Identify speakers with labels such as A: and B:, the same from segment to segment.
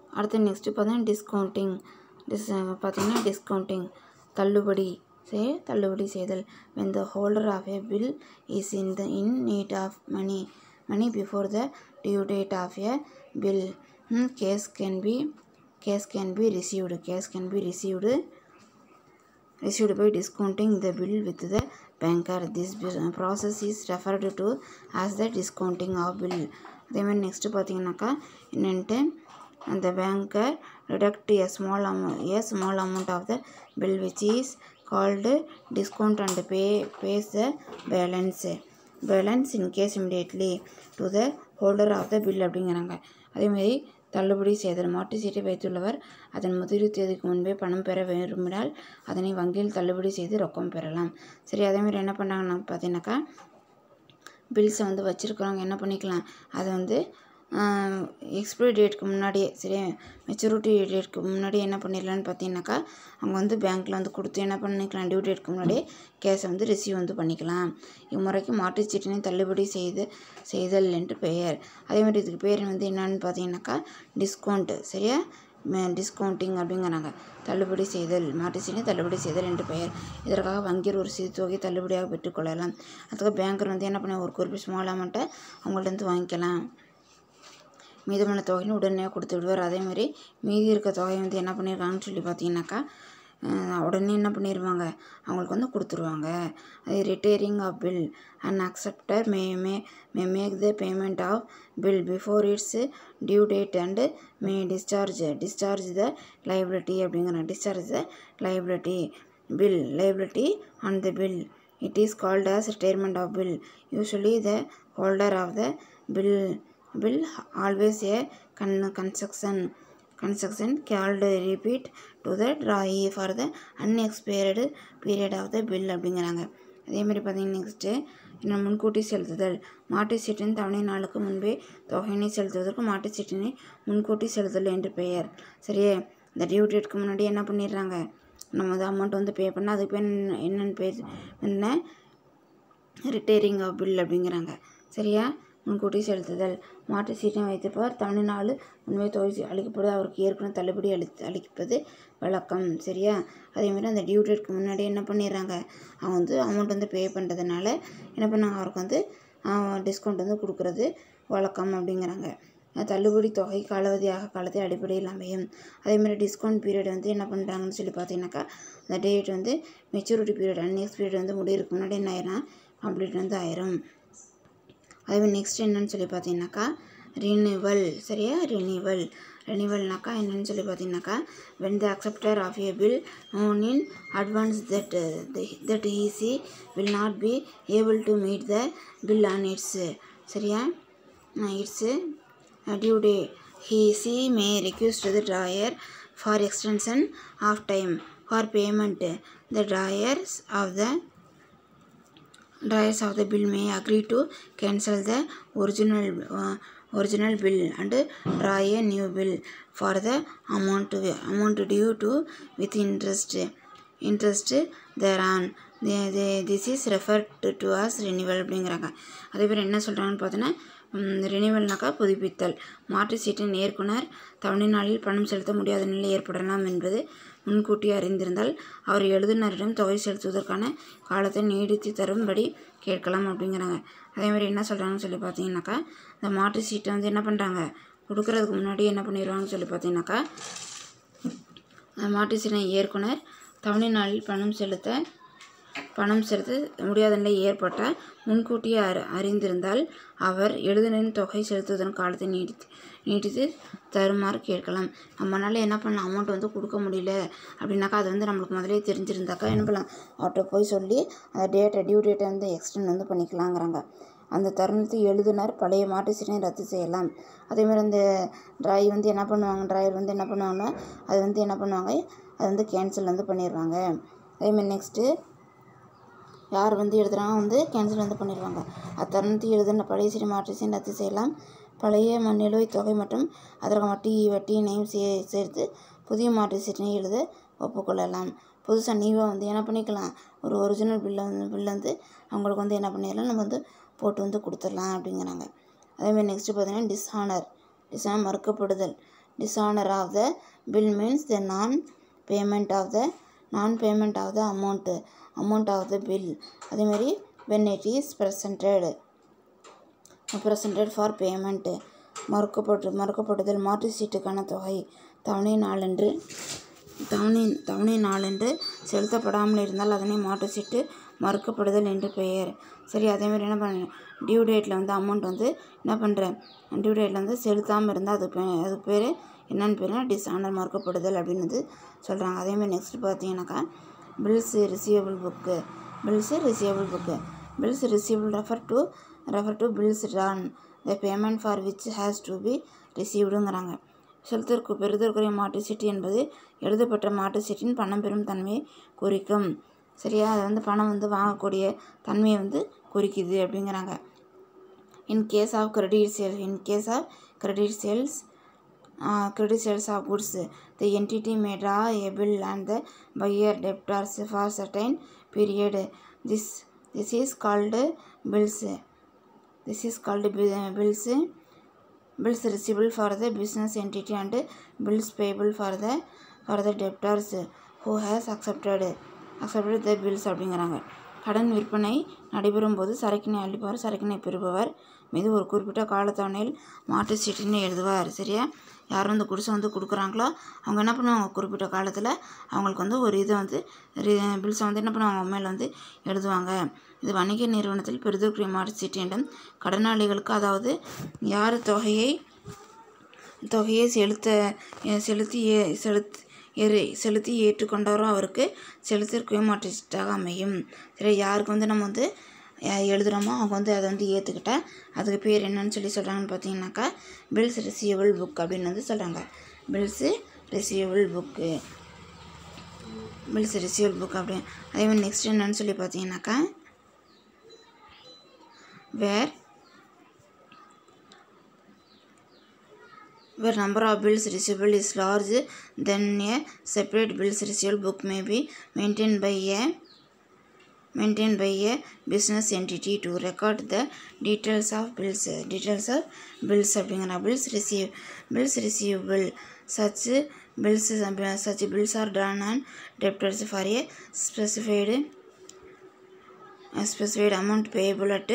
A: அடுத்து நெக்ஸ்ட்டு பார்த்தீங்கன்னா டிஸ்கவுண்டிங் டிஸ் பார்த்தீங்கன்னா டிஸ்கவுண்டிங் தள்ளுபடி சரி தள்ளுபடி செய்தல் when the holder of a bill is in the in need of money money before the due date of a bill hmm, case can be case can be received case can be received received by discounting the bill with the banker this bu- process is referred to as the discounting of bill அதே மாதிரி next பார்த்தீங்கன்னாக்கா என்னன்ட்டு அந்த banker deduct a small amount a small amount of the bill which is called discount and pay pays the balance balance in case immediately to the holder of the bill அப்படிங்கிறாங்க அதேமாதிரி தள்ளுபடி செய்தல் மாட்டு சீட்டை வைத்துள்ளவர் அதன் முதிர்வு தேதிக்கு முன்பே பணம் பெற விரும்பினால் அதனை வங்கியில் தள்ளுபடி செய்து ரொக்கம் பெறலாம் சரி அதேமாதிரி என்ன பண்ணாங்கன்னா பார்த்தீங்கன்னாக்கா பில்ஸை வந்து வச்சுருக்கிறவங்க என்ன பண்ணிக்கலாம் அதை வந்து எக்ஸ்பிரி டேட்டுக்கு முன்னாடியே சரி மெச்சூரிட்டி டேட்டுக்கு முன்னாடியே என்ன பண்ணிடலான்னு பார்த்தீங்கன்னாக்கா அவங்க வந்து பேங்க்கில் வந்து கொடுத்து என்ன பண்ணிக்கலாம் டியூ டேட்டுக்கு முன்னாடியே கேஷை வந்து ரிசீவ் வந்து பண்ணிக்கலாம் இம்முறைக்கு மாட்டுச்சீட்டினை தள்ளுபடி செய்து செய்தல் என்று பெயர் அதே மாதிரி இதுக்கு பேர் வந்து என்னன்னு பார்த்தீங்கன்னாக்கா டிஸ்கவுண்ட் சரியா டிஸ்கவுண்டிங் அப்படிங்கிறாங்க தள்ளுபடி செய்தல் மாட்டுச்சீட்டை தள்ளுபடி செய்தல் என்று பெயர் இதற்காக வங்கியர் ஒரு சிறு தொகை தள்ளுபடியாக பெற்றுக்கொள்ளலாம் அதுக்கு பேங்கர் வந்து என்ன பண்ண ஒரு குறிப்பிட்ட ஸ்மால் அமௌண்ட்டை அவங்கள்ட்ட இருந்து வாங்கிக்கலாம் மீதமான தொகைன்னு உடனே கொடுத்து விடுவார் அதே மாதிரி மீதி இருக்க தொகையை வந்து என்ன பண்ணியிருக்காங்கன்னு சொல்லி பார்த்தீங்கன்னாக்கா அஹ் உடனே என்ன பண்ணிடுவாங்க அவங்களுக்கு வந்து கொடுத்துருவாங்க அது retiring of bill and acceptor may may may make the payment of bill before its due date and may discharge discharge the liability அப்படிங்கிறாங்க discharge the liability bill liability on the bill it is called as retirement of bill usually the holder of the bill bill always a con construction construction called repeat to the drawee for the unexpired period of the bill அப்படிங்கிறாங்க அதே மாதிரி பார்த்தீங்கன்னா next இன்னும் முன்கூட்டி செலுத்துதல் மாட்டு சீட்டின் தவணை நாளுக்கு முன்பே தொகையினை செலுத்துவதற்கு மாட்டு சீட்டினை முன்கூட்டி செலுத்துதல் என்று பெயர் சரியே இந்த டியூ டேட்க்கு முன்னாடி என்ன பண்ணிடுறாங்க நம்ம வந்து அமௌண்ட் வந்து பே பண்ணால் அதுக்கு பேர் என்ன- என்னென்னு பேர் என்ன ரிட்டேரிங் ஆஃப் பில் அப்படிங்கிறாங்க சரியா முன்கூட்டி செலுத்துதல் மாட்டு சீட்டை வைத்திருப்பவர் தமிழ்நாடு உண்மை தொகை அளிக்கப்படுவது அவருக்கு ஏற்கனவே தள்ளுபடி அளி அளிப்பது வழக்கம் சரியா அதேமாதிரி அந்த டியூ டேட்க்கு முன்னாடி என்ன பண்ணிடுறாங்க அவங்க வந்து அமௌண்ட் வந்து பே பண்ணுறதுனால என்ன பண்ணாங்க அவருக்கு வந்து டிஸ்கவுண்ட் வந்து கொடுக்குறது வழக்கம் அப்படிங்கிறாங்க தள்ளுபடி தொகை காலாவதியாக காலத்தை அடிப்படையில் அமையும் அதேமாதிரி டிஸ்கவுண்ட் பீரியட் வந்து என்ன பண்ணுறாங்கன்னு சொல்லி பார்த்தீங்கன்னாக்கா அந்த டேட் வந்து மெச்சூரிட்டி பீரியட் அன்நெக்ஸ்ட் பீரியட் வந்து முடியறதுக்கு முன்னாடி என்ன ஆயிரும் கம்ப்ளீட் வந்து ஆயிரும் அதேமாதிரி நெக்ஸ்ட் என்னன்னு சொல்லி பார்த்தீங்கன்னாக்கா ரினிவல் சரியா ரினிவல் ரினிவல்னாக்கா என்னன்னு சொல்லி பார்த்தீங்கன்னாக்கா when the acceptor of a bill known in advance that uh, the- that he she will not be able to meet the bill on its சரியா its due day he she may request the drawer for extension of time for payment the drawers of the drawers of the bill may agree to cancel the original uh, original bill and draw a new bill for the amount amount due to with interest interest thereon they, they, this is referred to, to as renewal அப்படிங்கிறாங்க அதே பேர் என்ன சொல்கிறாங்கன்னு பார்த்தோன்னா ரினிவல்னாக்கா புதுப்பித்தல் மாற்று சீட்டின் இயக்குனர் தவணை நாளில் பணம் செலுத்த முடியாத நிலை ஏற்படலாம் என்பது முன்கூட்டி அறிந்திருந்தால் அவர் எழுதுனரிடம் தொகை செலுத்துவதற்கான காலத்தை நீடித்து தரும்படி கேட்கலாம் அப்படிங்கிறாங்க அதே மாதிரி என்ன சொல்கிறாங்கன்னு சொல்லி பார்த்தீங்கன்னாக்கா இந்த மாற்று சீட்டை வந்து என்ன பண்ணுறாங்க கொடுக்கறதுக்கு முன்னாடி என்ன பண்ணிடுவாங்கன்னு சொல்லி பார்த்தீங்கன்னாக்கா அந்த மாட்டு சீட்டை இயக்குனர் தவணை நாளில் பணம் செலுத்த பணம் செலுத்த முடியாத நிலை ஏற்பட்டால் முன்கூட்டியே அறி அறிந்திருந்தால் அவர் எழுதுனரின் தொகை செலுத்துவதன் காலத்தை நீடித்து நீட்டித்து தருமாறு கேட்கலாம் நம்மளால என்ன பண்ணலாம் அமௌண்ட் வந்து கொடுக்க முடியல அப்படின்னாக்கா அது வந்து நம்மளுக்கு முதலே தெரிஞ்சிருந்தாக்கா என்ன பண்ணலாம் அவர்கிட்ட போய் சொல்லி அந்த டேட்டை டியூ டேட்டை வந்து எக்ஸ்டெண்ட் வந்து பண்ணிக்கலாங்கிறாங்க அந்த தருணத்தை எழுதுனர் பழைய மாட்டு சீட்டை ரத்து செய்யலாம் அதேமாதிரி அந்த டிராய் வந்து என்ன பண்ணுவாங்க டிராயர் வந்து என்ன பண்ணுவாங்கன்னா அது வந்து என்ன பண்ணுவாங்க அது வந்து கேன்சல் வந்து பண்ணிடுவாங்க அதேமாதிரி நெக்ஸ்ட்டு யார் வந்து எழுதுறாங்க வந்து கேன்சல் வந்து பண்ணிடுவாங்க அத்தருணத்தில் எழுதுன பழைய சீட்டை மாற்றி சீட்டை ரத்து செய்யலாம் பழைய ம- நிலுவைத் தொகை மற்றும் அதற்கு வட்டி வட்டியினையும் சே சேர்த்து புதிய மாற்று சீட்டினை எழுத ஒப்புக்கொள்ளலாம் புதுசாக நீவாக வந்து என்ன பண்ணிக்கலாம் ஒரு ஒரிஜினல் பில்லை வந்து பில் வந்து அவங்களுக்கு வந்து என்ன பண்ணிடலாம் நம்ம வந்து போட்டு வந்து கொடுத்துடலாம் அப்படிங்கிறாங்க அதேமாதிரி நெக்ஸ்ட்டு பார்த்தீங்கன்னா டிஸ்ஹானர் டிஸ்ஹானர் மறுக்கப்படுதல் dishonor of the bill means the non payment of the non payment of the amount amount of the bill அதே மாதிரி when it is presented presented for payment மறுக்கப்பட்டு மறுக்கப்படுதல் மாற்று சீட்டுக்கான தொகை தவணை நாளன்று தவணை தவணை நாளன்று செலுத்தப்படாமல் இருந்தால் அதனை மாற்று சீட்டு மறுக்கப்படுதல் என்று பெயர் சரி அதேமாதிரி என்ன பண்ண டியூ டேட்டில் வந்து அமௌண்ட் வந்து என்ன பண்ணுறேன் டியூ டேட்டில் வந்து செலுத்தாமல் இருந்தால் அது பே அதுக்கு பேர் என்னென்னு பேர்னா டிஸ்ஆனர் மறுக்கப்படுதல் அப்படின்னு வந்து சொல்கிறாங்க அதேமாதிரி நெக்ஸ்ட் பார்த்தீங்கன்னாக்கா bills receivable book bills receivable book bills receivable refer to refer to bills drawn the payment for which has to be ரிசீவ்டுங்கிறாங்க செலுத்திற்கு பெறுதற்குரிய மாட்டு சீட்டு என்பது எழுதப்பட்ட மாட்டு சீட்டின் பணம் பெறும் தன்மையை குறிக்கும் சரியா அது வந்து பணம் வந்து வாங்கக்கூடிய தன்மையை வந்து குறிக்குது அப்படிங்கிறாங்க in case of credit sales in case of credit sales credit sales of goods the entity may draw a bill and the buyer debtors for certain period this this is called bills this is called bi- bills bills receivable for the business entity and bills payable for the for the debtors who has accepted accepted the bills அப்படிங்கிறாங்க கடன் விற்பனை நடைபெறும் போது சரக்கினை அளிப்பவர் சரக்கினை பெறுபவர் மீது ஒரு குறிப்பிட்ட காலத்தவணையில் மாட்டு சீட்டுன்னு எழுதுவார் சரியா யாரும் இந்த குடிசை வந்து கொடுக்குறாங்களோ அவங்க என்ன பண்ணுவாங்க குறிப்பிட்ட காலத்தில் அவங்களுக்கு வந்து ஒரு இதை வந்து பில்ஸை வந்து என்ன பண்ணுவாங்க அவங்க மேலே வந்து எழுதுவாங்க இது வணிக நிறுவனத்தில் பெறுதற்குரிய மாட்டு சீட்டு என்றும் கடனாளிகளுக்கு அதாவது யார் தொகையை தொகையை செலுத்த செலுத்தி ஏ- செலுத் எரு செலுத்தி ஏற்றுக்கொண்டவரோ அவருக்கு செலுத்திற்குரிய மாற்று சீட்டாக அமையும் சரி யாருக்கு வந்து நம்ம வந்து அஹ், எழுதுகிறோமோ அவங்க வந்து அதை வந்து ஏற்றுக்கிட்டா அதுக்கு பேர் என்னன்னு சொல்லி சொல்கிறாங்கன்னு பார்த்தீங்கன்னாக்கா பில்ஸ் ரிசீவபிள் புக் அப்படின்னு வந்து சொல்கிறாங்க bills receivable book bills receivable book அப்படி அதே மாதிரி நெக்ஸ்ட் என்னன்னு சொல்லி பார்த்தீங்கன்னாக்கா வேர் where number of bills receivable is large then a separate bills receivable book may be maintained by a maintained by a business entity to record the details of bills details of bills அப்படிங்கிற bills receive bills receivable such bills such bills are drawn on debtors for a specified a specified amount payable at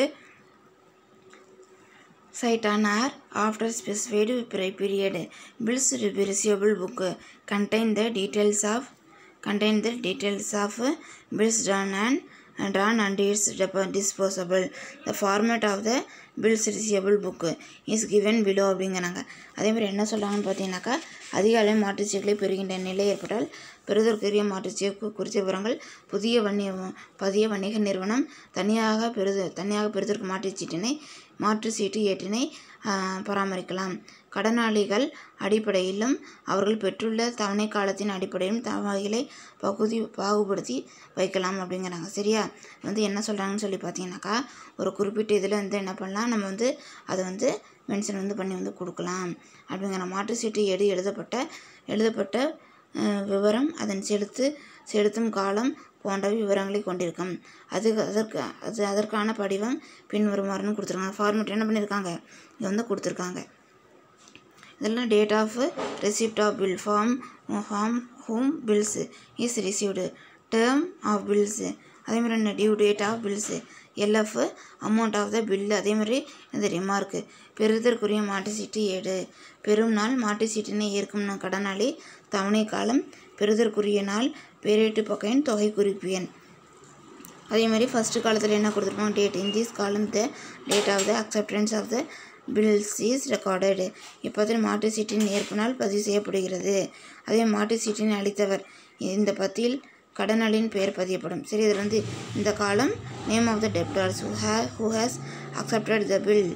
A: site on or after specified pe- period. Bills re- receivable book contain the details of contain the details of bills drawn and and drawn and its dep- disposable. The format of the bills receivable book is given below அப்படிங்கிறாங்க அதே மாதிரி என்ன சொல்கிறாங்கன்னு பார்த்தீங்கன்னாக்கா அதிக அளவு மாற்றுச்சீட்டுகளை பெறுகின்ற நிலை ஏற்பட்டால் பெறுதற்குரிய மாற்றுச்சீட்டு குறித்த விவரங்கள் புதிய வணிக புதிய வணிக நிறுவனம் தனியாக பெறுது தனியாக பெறுதற்கு மாற்றுச்சீட்டினை மாற்று சீட்டு ஏற்றினை ஆஹ், பராமரிக்கலாம் கடனாளிகள் அடிப்படையிலும் அவர்கள் பெற்றுள்ள தவணை காலத்தின் அடிப்படையிலும் தவணைகளை பகுதி பாகுபடுத்தி வைக்கலாம் அப்படிங்கிறாங்க சரியா வந்து என்ன சொல்கிறாங்கன்னு சொல்லி பார்த்தீங்கன்னாக்கா ஒரு குறிப்பிட்ட இதில் வந்து என்ன பண்ணலாம் நம்ம வந்து அதை வந்து மென்ஷன் வந்து பண்ணி வந்து கொடுக்கலாம் அப்படிங்கிற மாற்று சீட்டு எடு எழுதப்பட்ட எழுதப்பட்ட அஹ், விவரம் அதன் செலுத்து செலுத்தும் காலம் போன்ற விவரங்களை கொண்டிருக்கும் அது அதற்கு அது அதற்கான படிவம் பின்வருமாறுன்னு கொடுத்துருக்காங்க ஃபார்மேட் என்ன பண்ணியிருக்காங்க இது வந்து கொடுத்துருக்காங்க இதெல்லாம் date of receipt of bill from from whom bills is received term of bills அதேமாதிரி என்ன due date of bills LF amount of the bill அதேமாதிரி இந்த ரிமார்க்கு பெறுதற்குரிய மாட்டு சீட்டு ஏடு பெறும் நாள் மாட்டு சீட்டினை ஏற்கும் நா- கடனாளி தவணை காலம் பெறுதற்குரிய நாள் பேரேட்டு பக்கையின் தொகை குறிப்பு எண் அதே மாதிரி ஃபஸ்ட்டு காலத்தில் என்ன கொடுத்துருப்பாங்க date in this column the date of the acceptance of the bills is recorded இப்போதில் மாட்டு சீட்டின் ஏற்பு நாள் பதிவு செய்யப்படுகிறது அதே மாட்டு சீட்டினை அளித்தவர் இந்த பத்தியில் கடனாளியின் பெயர் பதியப்படும் சரி இதில் வந்து இந்த column name of the debtors who he who has accepted the bill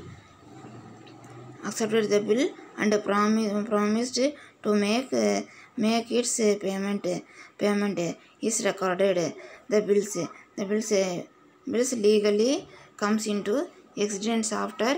A: accepted the bill and promi- promised to make uh, make its uh, payment payment is recorded the bills the bills uh, bills legally comes into existence after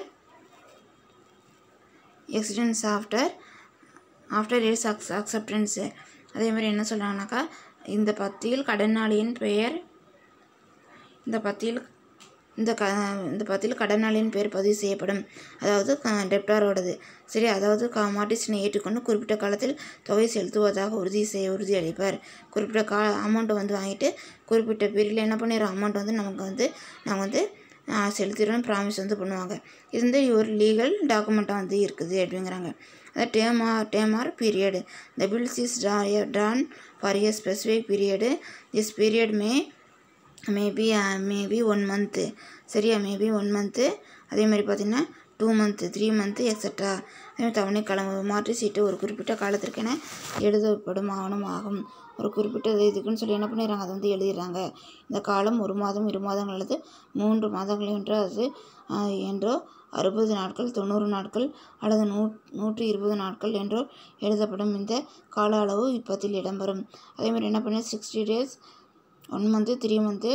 A: existence after after its ac- acceptance அதே மாதிரி என்ன சொல்கிறாங்கனாக்கா இந்த பத்தியில் கடனாளியின் பெயர் இந்த பத்தியில் இந்த க இந்த பத்தியில் கடனாளியின் பேர் பதிவு செய்யப்படும் அதாவது டெப்டாரோடது சரி அதாவது க மாட்டிசனை ஏற்றுக்கொண்டு குறிப்பிட்ட காலத்தில் தொகை செலுத்துவதாக உறுதி செய்ய உறுதியளிப்பார் குறிப்பிட்ட கா அமௌண்ட்டை வந்து வாங்கிட்டு குறிப்பிட்ட பீரியடில் என்ன பண்ணிடுறோம் அமௌண்ட் வந்து நமக்கு வந்து நாங்கள் வந்து செலுத்திடுறோம் ப்ராமிஸ் வந்து பண்ணுவாங்க இது வந்து ஒரு லீகல் டாக்குமெண்ட்டாக வந்து இருக்குது அப்படிங்கிறாங்க அதாவது term or term or period the bills is drawn for a specific period this period may maybe maybe one month சரியா மேபி ஒன் மந்த்து அதே மாதிரி பார்த்திங்கன்னா two month three month extra அதேமாதிரி தவணை கிளம்பு மாற்றி சீட்டு ஒரு குறிப்பிட்ட காலத்திற்கென எழுதப்படும் ஆவணம் ஆகும் ஒரு குறிப்பிட்ட இதுக்குன்னு சொல்லி என்ன பண்ணிடுறாங்க அதை வந்து எழுதிடுறாங்க இந்த காலம் ஒரு மாதம் இரு மாதங்கள் அல்லது மூன்று மாதங்கள் என்று அது ஆஹ், என்றோ அறுபது நாட்கள் தொண்ணூறு நாட்கள் அல்லது நூ நூற்றி இருபது நாட்கள் என்றோ எழுதப்படும் இந்த கால அளவு இப்பத்தில் இடம்பெறும் அதேமாதிரி என்ன பண்ணி sixty days one month three month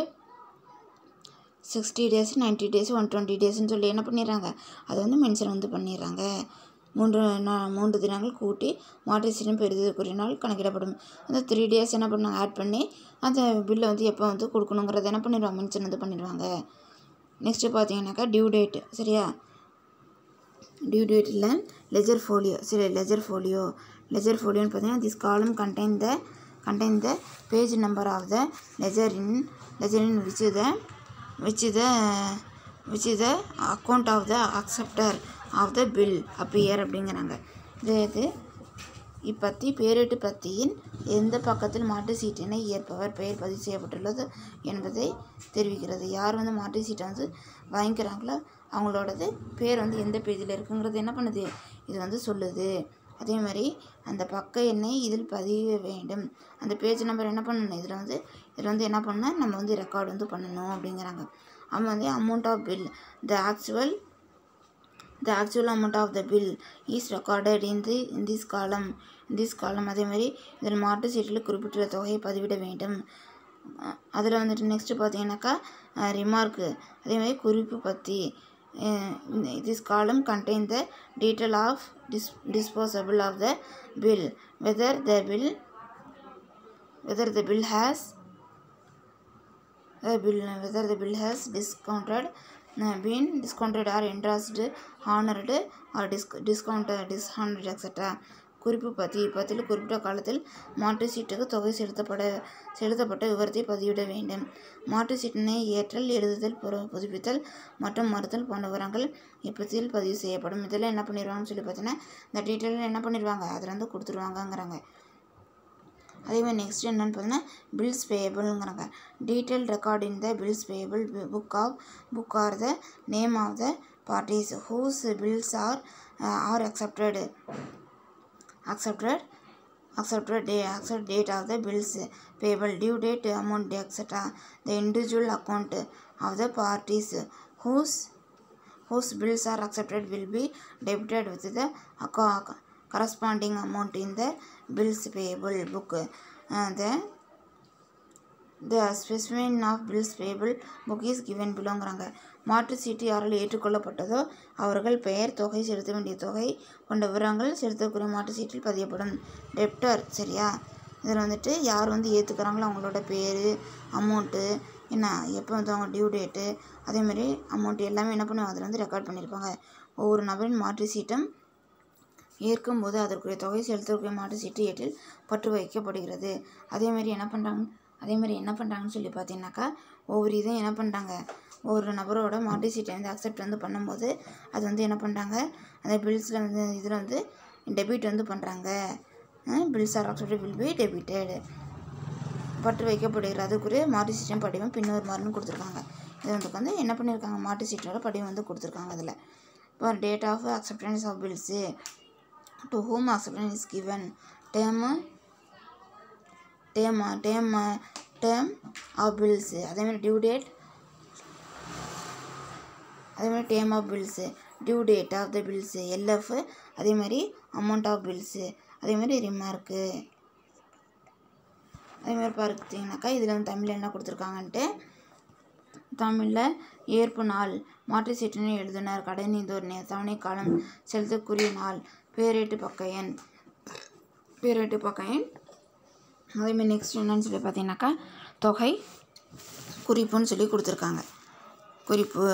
A: sixty days 90 days one twenty டேஸ்னு சொல்லி என்ன பண்ணிடுறாங்க அதை வந்து மென்ஷன் வந்து பண்ணிடுறாங்க மூன்று நா- மூன்று தினங்கள் கூட்டி மாற்றுச்சீரம் பெறுதற்குரிய நாள் கணக்கிடப்படும் அந்த த்ரீ டேஸ் என்ன பண்ணாங்க ஆட் பண்ணி அந்த பில்லை வந்து எப்போ வந்து கொடுக்கணுங்கிறத என்ன பண்ணிடுவாங்க மென்ஷன் வந்து பண்ணிடுவாங்க நெக்ஸ்ட்டு பார்த்தீங்கன்னாக்கா டியூ டேட் சரியா டியூ டேட்டில் லெஜர் ஃபோலியோ சரி லெஜர் ஃபோலியோ லெஜர் ஃபோலியோன்னு பார்த்தீங்கன்னா this column contain the contain the page number of the ledger in ledger in which the which the which the account of the acceptor of the bill appear அப்படிங்கிறாங்க இது இது இப்பத்தி பேரிட்டு பத்தியின் எந்த பக்கத்தில் மாட்டு சீட்டினை ஏற்பவர் பெயர் பதிவு செய்யப்பட்டுள்ளது என்பதை தெரிவிக்கிறது யார் வந்து மாட்டு சீட்டை வந்து வாங்கிக்கிறாங்களோ அவங்களோடது பேர் வந்து எந்த பேஜில் இருக்குங்கிறது என்ன பண்ணுது இது வந்து சொல்லுது அதே மாதிரி அந்த பக்க எண்ணை இதில் பதிய வேண்டும் அந்த பேஜ் நம்பர் என்ன பண்ணணும் இதில் வந்து இதில் வந்து என்ன பண்ணால் நம்ம வந்து ரெக்கார்டு வந்து பண்ணணும் அப்படிங்கிறாங்க அவன் வந்து amount of bill the actual the actual amount of the bill is recorded in the in this column in this column அதே மாதிரி இதில் மாட்டு சீட்டில் குறிப்பிட்டுள்ள தொகையை பதிவிட வேண்டும் அதில் வந்துட்டு நெக்ஸ்ட்டு பார்த்தீங்கன்னாக்கா ரிமார்க்கு அதே மாதிரி குறிப்பு பற்றி this column contain the detail of dis disposable of the bill whether the bill whether the bill has the bill whether the bill has discounted uh, been discounted or endorsed honored or dis- discounted dishonored etc குறிப்பு பத்தி இப்பத்தில் குறிப்பிட்ட காலத்தில் மாட்டு சீட்டுக்கு தொகை செலுத்தப்பட செலுத்தப்பட்ட விவரத்தை பதிவிட வேண்டும் மாட்டு சீட்டினை ஏற்றல் எழுதுதல் புற- புதுப்பித்தல் மற்றும் மறுத்தல் போன்ற விவரங்கள் இப்பத்தில் பதிவு செய்யப்படும் இதில் என்ன பண்ணிடுவாங்கன்னு சொல்லி பார்த்தீங்கன்னா இந்த டீட்டெயில் என்ன பண்ணிடுவாங்க அதில் வந்து கொடுத்துருவாங்கங்கிறாங்க அதே மாதிரி நெக்ஸ்ட் என்னன்னு பார்த்தீங்கன்னா பில்ஸ் பேயபிள்ங்கிறாங்க detail record in the bills payable book of book or the name of the parties whose bills are are accepted accepted accepted day accept date of the bills payable due date amount etc the individual account of the parties whose whose bills are accepted will be debited with the acco- corresponding amount in the bills payable book Uh, the the specimen of bills payable book is given belongறாங்க மாற்று சீட்டு யாரால் ஏற்றுக்கொள்ளப்பட்டதோ அவர்கள் பெயர் தொகை செலுத்த வேண்டிய தொகை கொண்ட விவரங்கள் செலுத்தக்கூடிய மாற்று சீட்டில் பதியப்படும் டெப்டர் சரியா இதில் வந்துட்டு யார் வந்து ஏற்றுக்கிறாங்களோ அவங்களோட பேர் அமௌண்ட்டு என்ன எப்போ வந்து அவங்க டியூ டேட்டு அதேமாதிரி அமௌண்ட் எல்லாமே என்ன பண்ணுவாங்க அதில் வந்து ரெக்கார்ட் பண்ணியிருப்பாங்க ஒவ்வொரு நபரின் மாற்று சீட்டும் ஏற்கும்போது அதற்குரிய தொகை செலுத்தக்கூடிய மாட்டு சீட்டு ஏட்டில் பற்று வைக்கப்படுகிறது அதேமாதிரி என்ன பண்ணுறாங்க அதேமாதிரி என்ன பண்ணுறாங்கன்னு சொல்லி பார்த்தீங்கன்னாக்கா ஒவ்வொரு இதையும் என்ன பண்ணுறாங்க ஒவ்வொரு நபரோட மாட்டு சீட்டை வந்து அக்செப்ட் வந்து பண்ணும்போது அது வந்து என்ன பண்ணுறாங்க அந்த பில்ஸில் வந்து இதில் வந்து டெபிட் வந்து பண்ணுறாங்க bills are accept will be debited பற்று வைக்கப்படுகிறது அதுக்குரிய மாட்டு சீட்டம் படிவம் பின்வருமாறுன்னு கொடுத்துருக்காங்க இது வந்து வந்து என்ன பண்ணியிருக்காங்க மாட்டு சீட்டோட படிவம் வந்து கொடுத்துருக்காங்க அதில் இப்போ date of acceptance of bills to whom acceptance is given term term term term of bills அதேமாதிரி டியூ டேட் அதேமாதிரி term of bills due date of the bills LF அதே மாதிரி அமௌண்ட் ஆஃப் பில்ஸு அதே மாதிரி ரிமார்க்கு அதே மாதிரி பார்த்தீங்கன்னாக்கா இதில் வந்து தமிழில் என்ன கொடுத்துருக்காங்கன்ட்டு தமிழில் ஏற்பு நாள் மாற்று சீட்டினை எழுதினார் கடைநீந்தோர் நே தவணை காலம் செலுத்தக்கூடிய நாள் பேரேட்டு பக்க எண் பேரேட்டு பக்க எண் அதேமாதிரி நெக்ஸ்ட் என்னன்னு சொல்லி பார்த்தீங்கன்னாக்கா தொகை குறிப்புன்னு சொல்லி கொடுத்துருக்காங்க குறிப்பு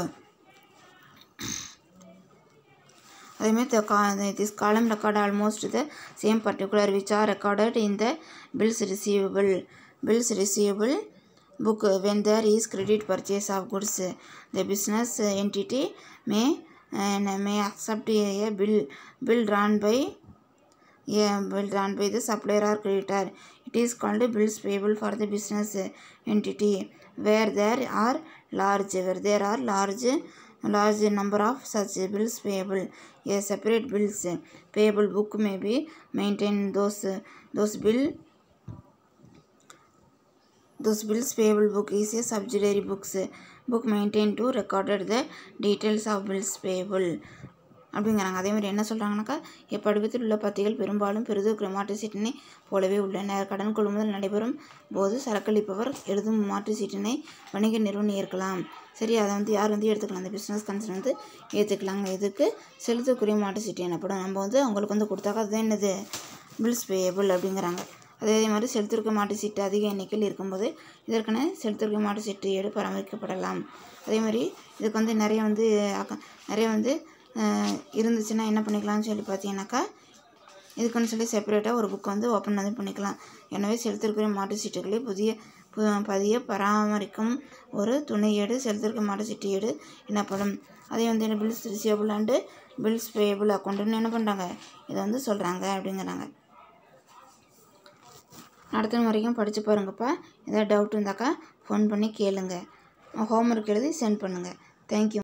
A: அதேமாதிரி the ca- this column record almost the same particular which are recorded in the bills receivable bills receivable book when there is credit purchase of goods the business entity may and may accept a bill bill drawn by a bill drawn by the supplier or creditor it is called bills payable for the business entity where there are large where there are large large number of such bills payable a separate bills payable book may be maintained those those bill those bills payable book is a subsidiary books book maintained to recorded the details of bills payable அப்படிங்கிறாங்க அதே மாதிரி என்ன சொல்கிறாங்கனாக்கா இப்படிவத்தில் உள்ள பத்திகள் பெரும்பாலும் பெரிது மாற்று சீட்டினை போலவே உள்ளன கடன் கொள்முதல் நடைபெறும் போது சரக்களிப்பவர் எழுதும் மாற்று சீட்டினை வணிக நிறுவனம் ஏற்கலாம் சரி அதை வந்து யார் வந்து எடுத்துக்கலாம் அந்த பிஸ்னஸ் கன்சர்ன் வந்து ஏற்றுக்கலாங்க இதுக்கு செலுத்தக்குரிய மாற்று சீட்டு எனப்படும் நம்ம வந்து அவங்களுக்கு வந்து கொடுத்தாக்கா அதுதான் என்னது பில்ஸ் பேயபிள் அப்படிங்கிறாங்க அதே மாதிரி செலுத்திருக்க மாட்டு சீட்டு அதிக எண்ணிக்கையில் இருக்கும்போது இதற்கென செலுத்திருக்க மாட்டு சீட்டு ஏடு பராமரிக்கப்படலாம் அதே மாதிரி இதுக்கு வந்து நிறைய வந்து அக்க- நிறைய வந்து அஹ், இருந்துச்சுன்னா என்ன பண்ணிக்கலாம்னு சொல்லி பார்த்தீங்கன்னாக்கா இதுக்குன்னு சொல்லி செப்பரேட்டாக ஒரு புக் வந்து ஓப்பன் வந்து பண்ணிக்கலாம் எனவே செலுத்திருக்கிற மாட்டு சீட்டுகளை புதிய பு- பதிய பராமரிக்கும் ஒரு துணை ஏடு செலுத்திருக்க மாட்டு சீட்டு ஏடு எனப்படும் அதே வந்து என்ன bills receivable and bills payable அக்கௌண்ட்டுன்னு என்ன பண்ணுறாங்க இதை வந்து சொல்கிறாங்க அப்படிங்கிறாங்க அடுத்த வரைக்கும் படித்து பாருங்கப்பா ஏதாவது டவுட் இருந்தாக்கா ஃபோன் பண்ணி கேளுங்க ஹோம்ஒர்க் எழுதி சென்ட் பண்ணுங்கள் தேங்க்யூ